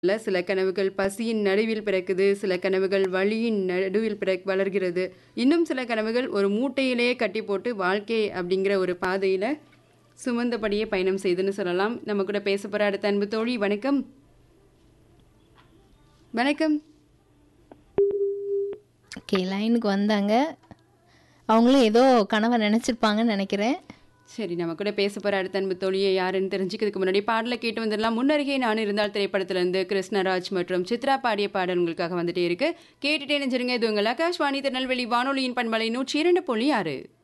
இல்ல சில கனவுகள் பசியின் நடுவில் பிறக்குது, சில கனவுகள் வலியின் நடுவில் பிறக் வளர்கிறது. இன்னும் சில கனவுகள் ஒரு மூட்டையிலேயே கட்டி போட்டு வாழ்க்கை அப்படிங்கிற ஒரு பாதையில சுமந்தபடியே பயணம் செய்யுதுன்னு சொல்லலாம். நம்ம கூட பேச போற அடுத்த அன்பு தோழி வணக்கம். வணக்கம். ஓகே லைனுக்கு வந்தாங்க. அவங்களும் ஏதோ கனவ நெனச்சிருப்பாங்கன்னு நெனைக்கிறேன். சரி நம்ம கூட பேச போற அடுத்த அன்பு தோழியை யாருன்னு தெரிஞ்சுக்கிறதுக்கு முன்னாடி பாடல கேட்டு வந்துடலாம். முன்னருகே நான் இருந்தால் திரைப்படத்திலிருந்து கிருஷ்ணராஜ் மற்றும் சித்ரா பாடிய பாடல் உங்களுக்காக வந்துட்டே இருக்கு. கேட்டுட்டே நெஞ்சிருங்க இது உங்கள் ஆகாஷ்வாணி திருநெல்வேலி வானொலியின் பண்பலை 102.6